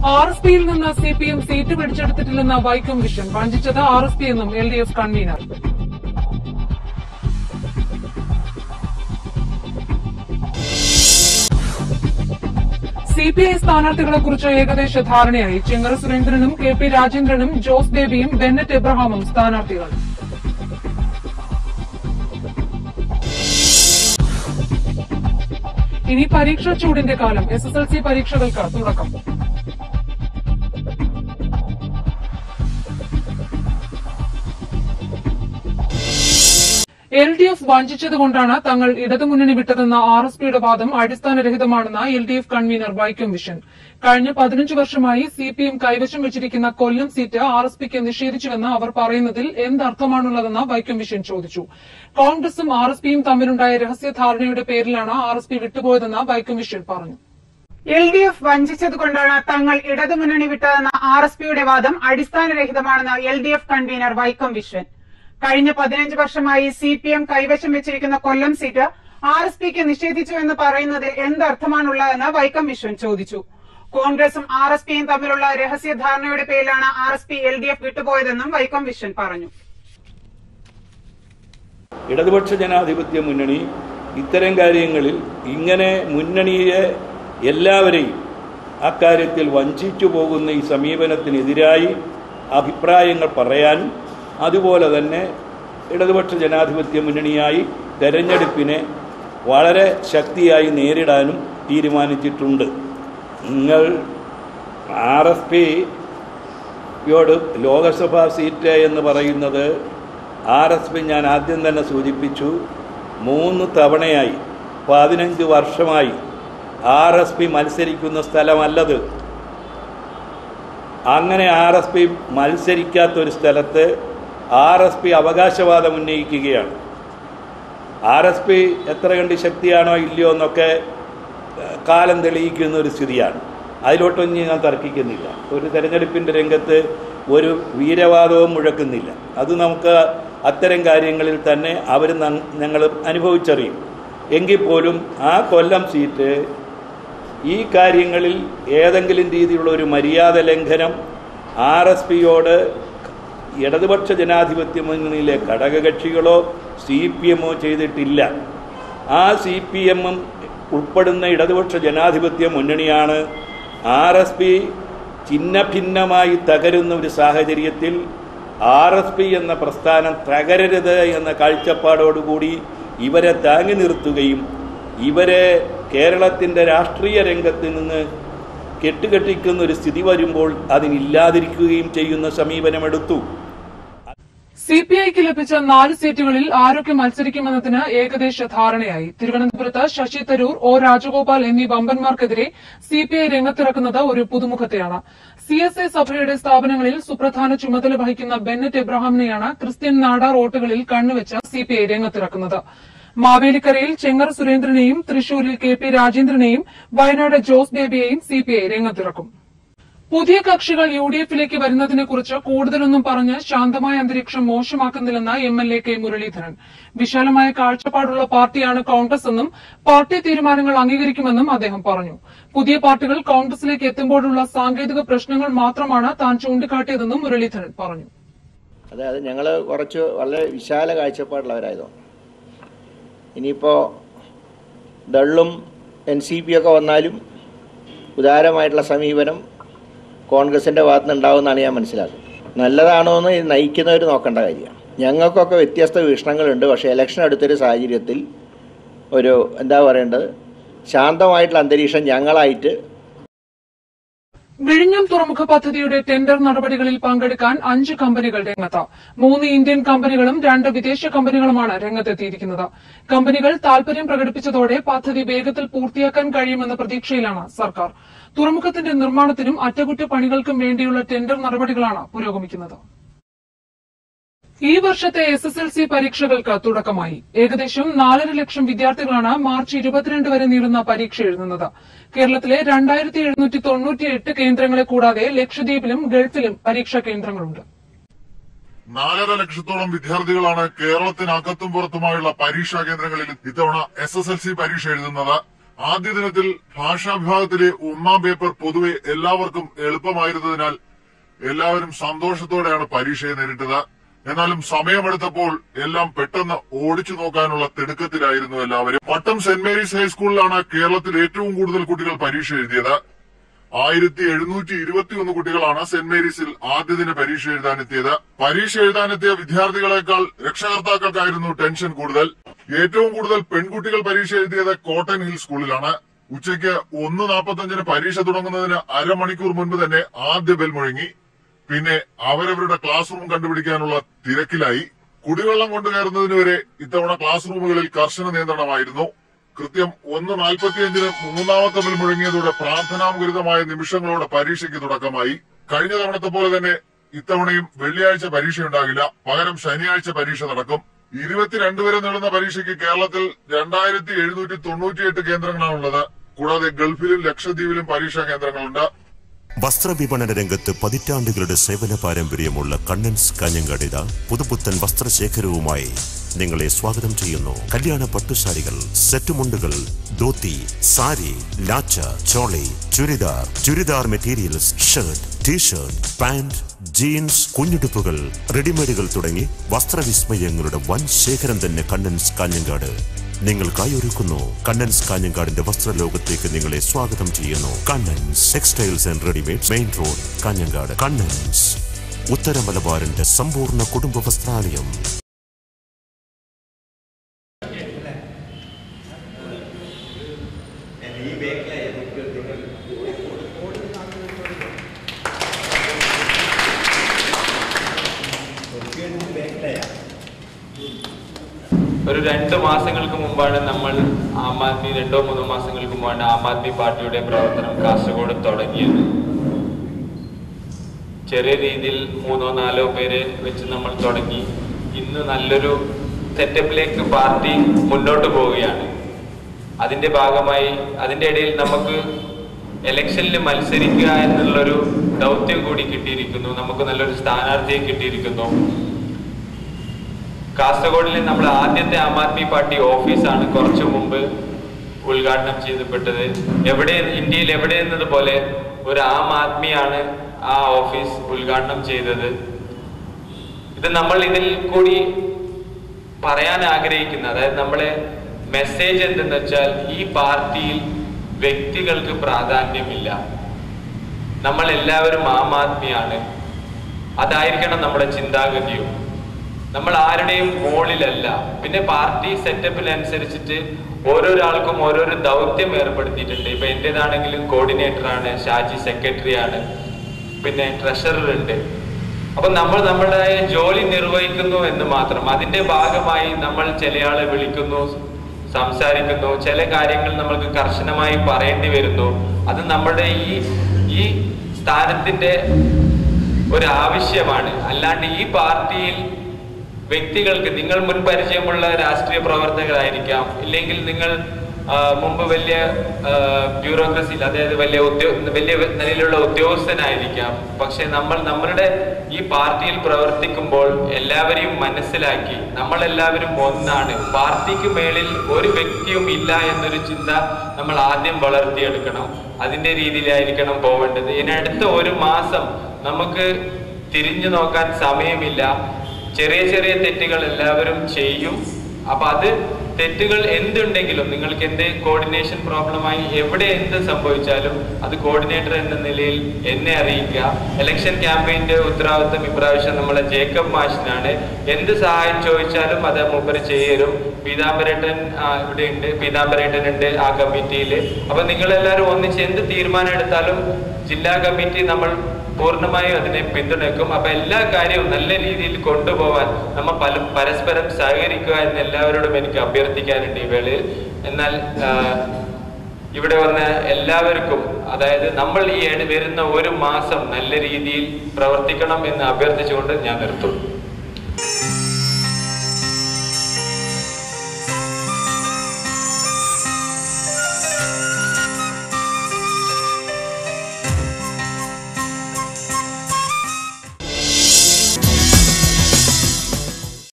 R S പിയിൽ നിന്ന് C P M seat പിടിച്ചെടുത്തിട്ടില്ലെന്ന വൈക്കം വിഷൻ വഞ്ചിച്ചത് ആർ എസ് പി എന്നും L D F convener C P I സ്ഥാനാർത്ഥികളെ കുറിച്ച് ഏകദേശ ധാരണയായി ചിങ്ങറ സുരേന്ദ്രനും കെ പി രാജേന്ദ്രനും ജോസ് ബേബിയും ബെന്നറ്റ് എബ്രഹാമും സ്ഥാനാർത്ഥികൾ ഇനി പരീക്ഷാ ചൂടിന്റെ കാലം എസ് എസ് എൽ സി പരീക്ഷകൾക്ക് തുടക്കം എൽ ഡി എഫ് വഞ്ചിച്ചതുകൊണ്ടാണ് തങ്ങൾ ഇടതുമുന്നണി വിട്ടതെന്ന ആർ എസ് പിയുടെ വാദം അടിസ്ഥാനരഹിതമാണെന്ന് L D F convener Vaikom Vishwan കഴിഞ്ഞ പതിനഞ്ച് വർഷമായി സി പി എം കൈവശം വെച്ചിരിക്കുന്ന കൊല്ലം സീറ്റ് ആർ എസ് പിക്ക് നിഷേധിച്ചുവെന്ന് അവർ പറയുന്നതിൽ എന്തർത്ഥമാണുള്ളതെന്ന് വൈക്കം വിഷൻ ചോദിച്ചു കോൺഗ്രസും ആർ എസ് പിയും തമ്മിലുണ്ടായ രഹസ്യധാരണയുടെ പേരിലാണ് ആർ എസ് പി വിട്ടുപോയതെന്ന് വൈക്കം വിഷൻ പറഞ്ഞു എൽ ഡി എഫ് വഞ്ചിച്ചതുകൊണ്ടാണ് തങ്ങൾ ഇടതുമുന്നണി വിട്ടതെന്ന ആർ എസ് പിയുടെ വാദം അടിസ്ഥാനരഹിതമാണെന്ന് L D F convener Vaikom Vishwan കഴിഞ്ഞ പതിനഞ്ച് വർഷമായി സി പി എം കൈവശം വെച്ചിരിക്കുന്ന കൊല്ലം സീറ്റ് ആർ എസ് പിക്ക് നിഷേധിച്ചു എന്ന് പറയുന്നതിൽ എന്തർത്ഥമാണുള്ളതെന്ന് വൈക്കം വിശ്വൻ ചോദിച്ചു കോൺഗ്രസും ആർ എസ് പിയും തമ്മിലുള്ള രഹസ്യധാരണയുടെ പേരിലാണ് R S P L D F വിട്ടുപോയതെന്നും വൈക്കം വിശ്വൻ പറഞ്ഞു ഇടതുപക്ഷ ജനാധിപത്യ മുന്നണി ഇത്തരം കാര്യങ്ങളിൽ ഇങ്ങനെ മുന്നണിയെ എല്ലാവരെയും അക്കാര്യത്തിൽ വഞ്ചിച്ചു പോകുന്ന ഈ സമീപനത്തിനെതിരായി അഭിപ്രായങ്ങൾ പറയാനും അതുപോലെ തന്നെ ഇടതുപക്ഷ ജനാധിപത്യ മുന്നണിയായി തെരഞ്ഞെടുപ്പിനെ വളരെ ശക്തിയായി നേരിടാനും തീരുമാനിച്ചിട്ടുണ്ട് നിങ്ങൾ ആർ എസ് പി യോട് ലോകസഭാ സീറ്റ് എന്ന് പറയുന്നത് ആർ എസ് പി ഞാൻ ആദ്യം തന്നെ സൂചിപ്പിച്ചു മൂന്ന് തവണയായി പതിനഞ്ച് വർഷമായി ആർ എസ് പി മത്സരിക്കുന്ന സ്ഥലമല്ലത് അങ്ങനെ ആർ എസ് പി മത്സരിക്കാത്തൊരു സ്ഥലത്ത് ആർ എസ് പി അവകാശവാദം ഉന്നയിക്കുകയാണ് ആർ എസ് പി എത്ര കണ്ട് ശക്തിയാണോ ഇല്ലയോ എന്നൊക്കെ ഏഹ്, കാലം തെളിയിക്കുന്ന ഒരു സ്ഥിതിയാണ് അതിലോട്ടൊന്നും ഞാൻ തർക്കിക്കുന്നില്ല ഒരു തെരഞ്ഞെടുപ്പിൻ്റെ രംഗത്ത് ഒരു വീരവാദവും മുഴക്കുന്നില്ല അത് നമുക്ക് അത്തരം കാര്യങ്ങളിൽ തന്നെ അവർ ഞങ്ങൾ അനുഭവിച്ചറിയും എങ്കിൽ പോലും ആ കൊല്ലം സീറ്റ് ഈ കാര്യങ്ങളിൽ ഏതെങ്കിലും രീതിയിലുള്ള ഒരു മര്യാദ ലംഘനം ആർ എസ് പിയോട് ഇടതുപക്ഷ ജനാധിപത്യ മുന്നണിയിലെ ഘടകകക്ഷികളോ സി പി എമ്മോ ചെയ്തിട്ടില്ല ആ സി പി എമ്മും ഉൾപ്പെടുന്ന ഇടതുപക്ഷ ജനാധിപത്യ മുന്നണിയാണ് ആർ എസ് പി ഛിന്ന ഭിന്നമായി തകരുന്ന ഒരു സാഹചര്യത്തിൽ ആർ എസ് പി എന്ന പ്രസ്ഥാനം തകരരുത് എന്ന കാഴ്ചപ്പാടോടുകൂടി ഇവരെ താങ്ങി നിർത്തുകയും ഇവരെ കേരളത്തിൻ്റെ രാഷ്ട്രീയ രംഗത്ത് നിന്ന് കെട്ടുകെട്ടിക്കുന്ന ഒരു സ്ഥിതി വരുമ്പോൾ അതിനില്ലാതിരിക്കുകയും ചെയ്യുന്ന സമീപനമെടുത്തു സി പി ഐക്ക് ലഭിച്ച നാല് സീറ്റുകളിൽ ആരൊക്കെ മത്സരിക്കുമെന്നതിന് ഏകദേശ ധാരണയായി തിരുവനന്തപുരത്ത് ശശി തരൂർ ഒ രാജഗോപാൽ എന്നീ വമ്പന്മാർക്കെതിരെ സി പി ഐ രംഗത്തിറക്കുന്നത് ഒരു പുതുമുഖത്തെയാണ് സി എസ് ഐ സഭയുടെ സ്ഥാപനങ്ങളിൽ സുപ്രധാന ചുമതല വഹിക്കുന്ന ബെന്നറ്റ് എബ്രഹാമിനെയാണ് ക്രിസ്ത്യൻ നാടാർ വോട്ടുകളിൽ കണ്ണുവെച്ച സി പി ഐ രംഗത്തിറക്കുന്നത് മാവേലിക്കരയിൽ ചെങ്ങർ സുരേന്ദ്രനെയും തൃശൂരിൽ കെ പി രാജേന്ദ്രനെയും വയനാട് ജോസ് ബേബിയെയും സി പി ഐ രംഗത്തിറക്കും പുതിയ കക്ഷികൾ യു ഡി എഫിലേക്ക് വരുന്നതിനെക്കുറിച്ച് കൂടുതലൊന്നും പറഞ്ഞ് ശാന്തമായ അന്തരീക്ഷം മോശമാക്കുന്നില്ലെന്ന് M L A K Muraleedharan വിശാലമായ കാഴ്ചപ്പാടുള്ള പാർട്ടിയാണ് കോൺഗ്രസ് എന്നും പാർട്ടി തീരുമാനങ്ങൾ അംഗീകരിക്കുമെന്നും അദ്ദേഹം പറഞ്ഞു പുതിയ പാർട്ടികൾ കോൺഗ്രസിലേക്ക് എത്തുമ്പോഴുള്ള സാങ്കേതിക പ്രശ്നങ്ങൾ മാത്രമാണ് താൻ ചൂണ്ടിക്കാട്ടിയതെന്നും മുരളീധരൻ പറഞ്ഞു അതായത് ഞങ്ങൾ കുറച്ച് വളരെ വിശാല കാഴ്ചപ്പാടുള്ളവരായതുകൊണ്ട് ഇനിയിപ്പോൾ ദള്ളും എൻ സി പി ഒക്കെ വന്നാലും ഉദാരമായിട്ടുള്ള സമീപനം കോൺഗ്രസിൻ്റെ ഭാഗത്ത് നിന്ന് ഉണ്ടാവുമെന്നാണ് ഞാൻ മനസ്സിലാക്കുന്നത് നല്ലതാണോ എന്ന് ഇത് നയിക്കുന്നവർ നോക്കേണ്ട കാര്യമാണ് ഞങ്ങൾക്കൊക്കെ വ്യത്യസ്ത വീക്ഷണങ്ങളുണ്ട് പക്ഷേ ഇലക്ഷൻ അടുത്തൊരു സാഹചര്യത്തിൽ ഒരു എന്താ പറയേണ്ടത് ശാന്തമായിട്ടുള്ള അന്തരീക്ഷം ഞങ്ങളായിട്ട് വിഴിഞ്ഞം തുറമുഖ പദ്ധതിയുടെ ടെൻഡർ നടപടികളിൽ പങ്കെടുക്കാൻ അഞ്ച് കമ്പനികൾ രംഗത്ത് മൂന്ന് ഇന്ത്യൻ കമ്പനികളും രണ്ട് വിദേശ കമ്പനികളുമാണ് രംഗത്തെത്തിയിരിക്കുന്നത് കമ്പനികൾ താൽപര്യം പ്രകടിപ്പിച്ചതോടെ പദ്ധതി വേഗത്തിൽ പൂർത്തിയാക്കാൻ കഴിയുമെന്ന പ്രതീക്ഷയിലാണ് സർക്കാർ തുറമുഖത്തിന്റെ നിർമ്മാണത്തിനും അറ്റകുറ്റപ്പണികൾക്കും വേണ്ടിയുള്ള ടെൻഡർ നടപടികളാണ് പുരോഗമിക്കുന്നത് ഈ വർഷത്തെ എസ് എസ് എൽ സി പരീക്ഷകൾക്ക് തുടക്കമായി ഏകദേശം നാലര ലക്ഷം വിദ്യാർത്ഥികളാണ് മാർച്ച് ഇരുപത്തിരണ്ട് വരെ നീളുന്ന പരീക്ഷ എഴുതുന്നത് കേരളത്തിലെ രണ്ടായിരത്തി എഴുന്നൂറ്റി തൊണ്ണൂറ്റിയെട്ട് കേന്ദ്രങ്ങളെ കൂടാതെ ലക്ഷദ്വീപിലും ഗൾഫിലും പരീക്ഷാ കേന്ദ്രങ്ങളുണ്ട് നാലര ലക്ഷത്തോളം വിദ്യാർത്ഥികളാണ് കേരളത്തിനകത്തും പുറത്തുമായുള്ള പരീക്ഷാ കേന്ദ്രങ്ങളിൽ ഇത്തവണ എസ് എസ് എൽ സി പരീക്ഷ എഴുതുന്നത് ആദ്യ ദിനത്തിൽ ഭാഷാ വിഭാഗത്തിലെ ഒന്നാം പേപ്പർ പൊതുവെ എല്ലാവർക്കും എളുപ്പമായിരുന്നതിനാൽ എല്ലാവരും സന്തോഷത്തോടെയാണ് പരീക്ഷയെ നേരിട്ടത് എന്നാലും സമയമെടുത്തപ്പോൾ എല്ലാം പെട്ടെന്ന് ഓടിച്ചു നോക്കാനുള്ള തിടുക്കത്തിലായിരുന്നു എല്ലാവരും പട്ടം സെന്റ് മേരീസ് ഹൈസ്കൂളിലാണ് കേരളത്തിൽ ഏറ്റവും കൂടുതൽ കുട്ടികൾ പരീക്ഷ എഴുതിയത് ആയിരത്തി എഴുന്നൂറ്റി ഇരുപത്തിയൊന്ന് കുട്ടികളാണ് സെന്റ് മേരീസിൽ ആദ്യ ദിന പരീക്ഷ എഴുതാനെത്തിയത് പരീക്ഷ എഴുതാനെത്തിയ വിദ്യാർത്ഥികളെക്കാൾ രക്ഷകർത്താക്കൾക്കായിരുന്നു ടെൻഷൻ കൂടുതൽ ഏറ്റവും കൂടുതൽ പെൺകുട്ടികൾ പരീക്ഷ എഴുതിയത് കോട്ടൺ ഹിൽ സ്കൂളിലാണ് ഉച്ചയ്ക്ക് ഒന്ന് നാൽപ്പത്തഞ്ചിന് പരീക്ഷ തുടങ്ങുന്നതിന് അരമണിക്കൂർ മുൻപ് തന്നെ ആദ്യ ബെൽ മുഴങ്ങി പിന്നെ അവരവരുടെ ക്ലാസ് റൂം കണ്ടുപിടിക്കാനുള്ള തിരക്കിലായി കുടിവെള്ളം കൊണ്ടുകയറുന്നതിന് വരെ ഇത്തവണ ക്ലാസ് റൂമുകളിൽ കർശന നിയന്ത്രണമായിരുന്നു കൃത്യം ഒന്ന് നാൽപ്പത്തിയഞ്ചിന് മൂന്നാമത്തെ ബെൽ മുഴങ്ങിയതോടെ പ്രാർത്ഥനാമുഖരിതമായ നിമിഷങ്ങളോടെ പരീക്ഷയ്ക്ക് തുടക്കമായി കഴിഞ്ഞ തവണത്തെ പോലെ തന്നെ ഇത്തവണയും വെള്ളിയാഴ്ച പരീക്ഷയുണ്ടാകില്ല പകരം ശനിയാഴ്ച പരീക്ഷ നടക്കും ഇരുപത്തിരണ്ട് വരെ നീളുന്ന പരീക്ഷയ്ക്ക് കേരളത്തിൽ രണ്ടായിരത്തി എഴുന്നൂറ്റി തൊണ്ണൂറ്റിയെട്ട് കേന്ദ്രങ്ങളാണുള്ളത് കൂടാതെ ഗൾഫിലും ലക്ഷദ്വീപിലും പരീക്ഷാ കേന്ദ്രങ്ങളുണ്ട് വസ്ത്രവിപണന രംഗത്ത് പതിറ്റാണ്ടുകളുടെ സേവന പാരമ്പര്യമുള്ള കണ്ണൻസ് കാഞ്ഞങ്ങാടിത പുതുപുത്തൻ വസ്ത്രശേഖരവുമായി നിങ്ങളെ സ്വാഗതം ചെയ്യുന്നു കല്യാണ പട്ടുസാരികൾ സെറ്റുമുണ്ടുകൾ dhoti sari lacha choli churidar churidar materials shirt T shirt pant jeans കുഞ്ഞുടുപ്പുകൾ റെഡിമെയ്ഡുകൾ തുടങ്ങി വസ്ത്രവിസ്മയങ്ങളുടെ വൻ ശേഖരം തന്നെ കണ്ണൻസ് കാഞ്ഞങ്ങാട് നിങ്ങൾക്കായി ഒരുക്കുന്നു കണ്ണൻസ് കാഞ്ഞങ്കാടിന്റെ വസ്ത്രലോകത്തേക്ക് നിങ്ങളെ സ്വാഗതം ചെയ്യുന്നു Kannans textiles and readymade main road Kanhangad Kannans ഉത്തര മലബാറിന്റെ സമ്പൂർണ്ണ കുടുംബ വസ്ത്രാലയം ഒരു രണ്ട് മാസങ്ങൾക്ക് മുമ്പാണ് നമ്മൾ ആം ആദ്മി രണ്ടോ മൂന്നോ മാസങ്ങൾക്ക് മുമ്പാണ് ആം ആദ്മി പാർട്ടിയുടെ പ്രവർത്തനം കാസർഗോഡ് തുടങ്ങിയത് ചെറിയ രീതിയിൽ മൂന്നോ നാലോ പേരെ വെച്ച് നമ്മൾ തുടങ്ങി ഇന്ന് നല്ലൊരു സെറ്റപ്പിലേക്ക് പാർട്ടി മുന്നോട്ട് പോവുകയാണ് അതിന്റെ ഭാഗമായി അതിന്റെ ഇടയിൽ നമുക്ക് ഇലക്ഷനിൽ മത്സരിക്കുക എന്നുള്ളൊരു ദൗത്യം കൂടി കിട്ടിയിരിക്കുന്നു നമുക്ക് നല്ലൊരു സ്ഥാനാർത്ഥിയെ കിട്ടിയിരിക്കുന്നു കാസർഗോഡിലെ നമ്മുടെ ആദ്യത്തെ ആം ആദ്മി പാർട്ടി ഓഫീസാണ് കുറച്ചു മുമ്പ് ഉദ്ഘാടനം ചെയ്യപ്പെട്ടത് എവിടെ ഇന്ത്യയിൽ എവിടെ എന്നതുപോലെ ഒരു ആം ആദ്മിയാണ് ആ ഓഫീസ് ഉദ്ഘാടനം ചെയ്തത് ഇത് നമ്മൾ ഇതിൽ കൂടി പറയാൻ ആഗ്രഹിക്കുന്ന അതായത് നമ്മളെ മെസ്സേജ് എന്തെന്ന് വെച്ചാൽ ഈ പാർട്ടിയിൽ വ്യക്തികൾക്ക് പ്രാധാന്യമില്ല നമ്മൾ എല്ലാവരും ആം ആദ്മിയാണ് അതായിരിക്കണം നമ്മുടെ ചിന്താഗതിയും നമ്മൾ ആരുടെയും മോളിലല്ല പിന്നെ പാർട്ടി സെറ്റപ്പിനനുസരിച്ചിട്ട് ഓരോരാൾക്കും ഓരോരോ ദൗത്യം ഏർപ്പെടുത്തിയിട്ടുണ്ട് ഇപ്പൊ എന്റേതാണെങ്കിലും കോർഡിനേറ്റർ ആണ് ഷാജി സെക്രട്ടറി ആണ് പിന്നെ ട്രഷറർ ഉണ്ട് അപ്പൊ നമ്മൾ നമ്മുടെ ജോലി നിർവഹിക്കുന്നു എന്ന് മാത്രം അതിന്റെ ഭാഗമായി നമ്മൾ ചില ആളെ വിളിക്കുന്നു സംസാരിക്കുന്നു ചില കാര്യങ്ങൾ നമ്മൾക്ക് കർശനമായി പറയേണ്ടി വരുന്നു അത് നമ്മുടെ ഈ ഈ സ്ഥാനത്തിന്റെ ഒരു ആവശ്യമാണ് അല്ലാണ്ട് ഈ പാർട്ടിയിൽ വ്യക്തികൾക്ക് നിങ്ങൾ മുൻ പരിചയമുള്ള രാഷ്ട്രീയ പ്രവർത്തകരായിരിക്കാം ഇല്ലെങ്കിൽ നിങ്ങൾ ആ, മുമ്പ് വലിയ ബ്യൂറോക്രസിയിൽ അതായത് വലിയ ഉദ്യോ വലിയ നിലയിലുള്ള ഉദ്യോഗസ്ഥനായിരിക്കാം പക്ഷെ നമ്മൾ നമ്മളുടെ ഈ പാർട്ടിയിൽ പ്രവർത്തിക്കുമ്പോൾ എല്ലാവരെയും മനസ്സിലാക്കി നമ്മളെല്ലാവരും ഒന്നാണ് പാർട്ടിക്ക് മേളിൽ ഒരു വ്യക്തിയും ഇല്ല എന്നൊരു ചിന്ത നമ്മൾ ആദ്യം വളർത്തിയെടുക്കണം അതിന്റെ രീതിയിലായിരിക്കണം പോവേണ്ടത് ഇനി അടുത്ത ഒരു മാസം നമുക്ക് തിരിഞ്ഞു നോക്കാൻ സമയമില്ല ചെറിയ ചെറിയ തെറ്റുകൾ എല്ലാവരും ചെയ്യും അപ്പൊ അത് തെറ്റുകൾ എന്തുണ്ടെങ്കിലും നിങ്ങൾക്ക് എന്ത് കോർഡിനേഷൻ പ്രോബ്ലമായി എവിടെ എന്ത് സംഭവിച്ചാലും അത് കോർഡിനേറ്റർ എന്ന നിലയിൽ എന്നെ അറിയിക്കുക ഇലക്ഷൻ ക്യാമ്പയിന്റെ ഉത്തരവാദിത്വം ഇപ്രാവശ്യം നമ്മളെ ജേക്കബ് മാഷിനാണ് എന്ത് സഹായം ചോദിച്ചാലും അത് മൂപ്പര് ചെയ്യരും പീതാംബരേട്ടൻ ആ, ഇവിടെ ഉണ്ട് പീതാംബരേട്ടൻ ഉണ്ട് ആ കമ്മിറ്റിയിൽ അപ്പൊ നിങ്ങൾ എല്ലാവരും ഒന്നിച്ച് എന്ത് തീരുമാനം എടുത്താലും ജില്ലാ കമ്മിറ്റി നമ്മൾ പൂർണ്ണമായും അതിനെ പിന്തുണയ്ക്കും അപ്പൊ എല്ലാ കാര്യവും നല്ല രീതിയിൽ കൊണ്ടുപോകാൻ നമ്മൾ പല പരസ്പരം സഹകരിക്കുക എന്ന് എല്ലാവരോടും എനിക്ക് അഭ്യർത്ഥിക്കാനുണ്ട് ഈ വേളയിൽ എന്നാൽ ആ, ഇവിടെ വന്ന എല്ലാവർക്കും അതായത് നമ്മൾ ഈ ഇട- വരുന്ന ഒരു മാസം നല്ല രീതിയിൽ പ്രവർത്തിക്കണം എന്ന് അഭ്യർത്ഥിച്ചുകൊണ്ട് ഞാൻ നിർത്തുന്നു